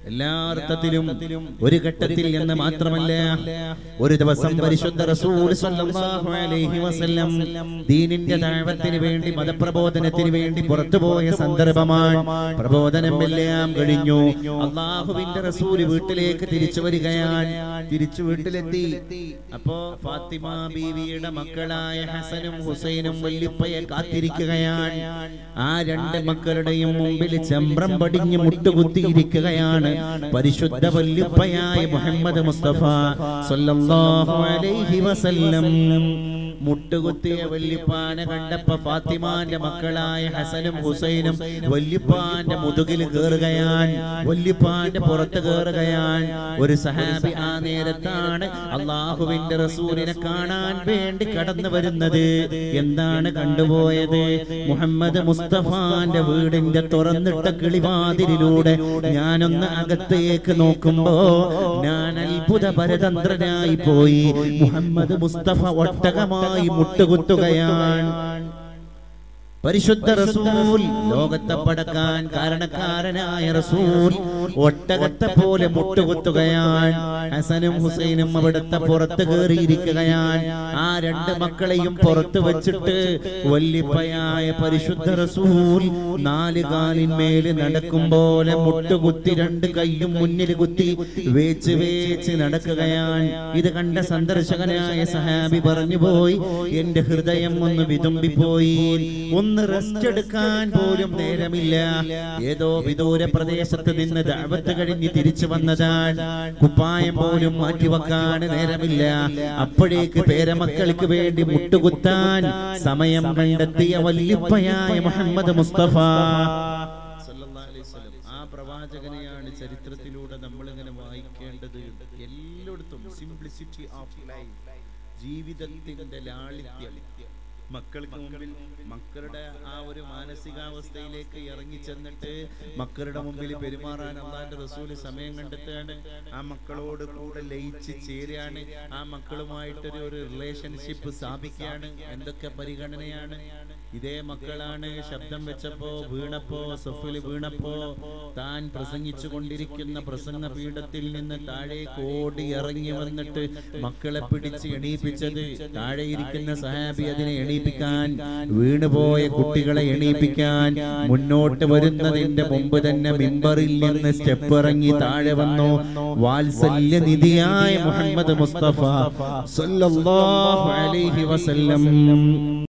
എല്ലാ അർത്ഥത്തിലും ഒരു ഘട്ടത്തിൽ എന്ന് മാത്രമല്ല ഒരു ദിവസം പരിശുദ്ധ റസൂൽ സ്വല്ലല്ലാഹു അലൈഹി വസല്ലം ദീനിന്റെ ദഅവത്തിന് വേണ്ടി മതപ്രബോധനത്തിന് വേണ്ടി പുറത്തുപോയ സന്ദർഭമാണ് പ്രബോധനം എല്ലാം കഴിഞ്ഞു അള്ളാഹുവിന്റെ റസൂല് വീട്ടിലേക്ക് തിരിച്ചു വരികയാണ് തിരിച്ചു വീട്ടിലെത്തി അപ്പോ ഫാത്തിമ ബീവിയുടെ മക്കളായ ഹസനും ഹുസൈനും വല്യുപ്പയെ കാത്തിരിക്കുകയാണ് ആ രണ്ട് മക്കളുടെയും മുമ്പിൽ ചെമ്പ്രം പടിഞ്ഞ് മുട്ടുകുത്തിയിരിക്കുകയാണ് പരിശുദ്ധ വല്യുപ്പയായ മുഹമ്മദ് മുസ്തഫ സല്ലല്ലാഹു അലൈഹി വസല്ലം മുട്ടുകുത്തിയ വല്യപ്പാനെ കണ്ടപ്പോ ഫാത്തിമാന്റെ മക്കളായ ഹസനും ഹുസൈനും വല്യപ്പാന്റെ മുതുകിൽ കയറുകയാൻ വല്യപ്പാന്റെ പുറത്ത് കയറുകയാൻ ഒരു സഹാബി ആ നേരത്താണ് അള്ളാഹുവിന്റെ റസൂലിനെ കാണാൻ വേണ്ടി കടന്നു വരുന്നത് എന്താണ് കണ്ടുപോയത് മുഹമ്മദ് മുസ്തഫാന്റെ വീടിന്റെ തുറന്നിട്ട കിളിവാതിലിലൂടെ ഞാനൊന്ന് അകത്തേക്ക് നോക്കുമ്പോ ഞാൻ അത്ഭുത പരതന്ത്രനായി പോയി മുഹമ്മദ് മുസ്തഫ ഒട്ടകമായി മുട്ടുകുത്തുകയാണ് പരിശുദ്ധ റസൂൽ ലോകത്തെ പടക്കാൻ കാരണക്കാരനായ റസൂൽ ഒട്ടകത്തെ പോലെ മുട്ടുകുത്തുകയാണ് ഹസനും ഹുസൈനും അവിടുത്തെ പുറത്ത് കയറിയിരിക്കുകയാണ് ആ രണ്ട് മക്കളെയും പുറത്ത് വെച്ചിട്ട് വല്യപ്പയായ പരിശുദ്ധ റസൂൽ നാല് കാലിന്മേൽ നടക്കും പോലെ മുട്ടുകുത്തി രണ്ട് കൈയും മുന്നിൽ കുത്തി വേച്ച് വേച്ച് നടക്കുകയാണ് ഇത് കണ്ട സന്ദർശകനായ സഹാബി പറഞ്ഞു പോയി എന്റെ ഹൃദയം ഒന്ന് വിതുമ്പിപ്പോയി ഒന്ന് റെസ്റ്റ് എടുക്കാൻ പോലും നേരമില്ല ഏതോ വിദൂര പ്രദേശത്ത് നിന്ന് ദഅവത്ത് കഴിഞ്ഞ് തിരിച്ചു വന്നതാണ് കുപ്പായം പോലും മാറ്റിവെക്കാൻ നേരമില്ല അപ്പോഴേക്ക് പേരമക്കൾക്ക് വേണ്ടി മുട്ടുകുത്താൻ സമയം കണ്ടെത്തിയ വല്യപ്പയായ മുഹമ്മദ് മുസ്തഫ സല്ലല്ലാഹു അലൈഹി വസല്ലം. ആ പ്രവാചകനെയാണ് ചരിത്രത്തിലൂടെ നമ്മൾ ഇങ്ങനെ വായിക്കേണ്ടത് എല്ലായിടത്തും സിംപ്ലിസിറ്റി ഓഫ് ലൈഫ് ജീവിതത്തിന്റെ ലാളിത്യം മക്കൾക്ക് മുമ്പിൽ മക്കളുടെ ആ ഒരു മാനസികാവസ്ഥയിലേക്ക് ഇറങ്ങി ചെന്നിട്ട് മക്കളുടെ മുമ്പിൽ പെരുമാറാൻ അള്ളാന്റെ റസൂല് സമയം കണ്ടെത്തുകയാണ് ആ മക്കളോട് കൂടെ ലയിച്ച് ചേരുകയാണ് ആ മക്കളുമായിട്ടൊരു ഒരു റിലേഷൻഷിപ്പ് സ്ഥാപിക്കുകയാണ് എന്തൊക്കെ പരിഗണനയാണ് ഇതേ മക്കളാണ് ശബ്ദം വെച്ചപ്പോ വീണപ്പോ സഫിൽ വീണപ്പോ താൻ പ്രസംഗിച്ചു കൊണ്ടിരിക്കുന്ന പ്രസംഗ പീഠത്തിൽ നിന്ന് താഴേക്ക് ഓടി ഇറങ്ങി വന്നിട്ട് മക്കളെ പിടിച്ച് എണീപ്പിച്ചത് താഴെ ഇരിക്കുന്ന സഹാബി അതിനെ എണീപ്പിക്കാൻ വീണുപോയ കുട്ടികളെ എണീപ്പിക്കാൻ മുന്നോട്ട് വരുന്നതിന്റെ മുമ്പ് തന്നെ മിമ്പറിൽ നിന്ന് സ്റ്റെപ്പ് ഇറങ്ങി താഴെ വന്നു വാത്സല്യ നിധിയായ മുഹമ്മദ് മുസ്തഫ സല്ലല്ലാഹു അലൈഹി വസല്ലം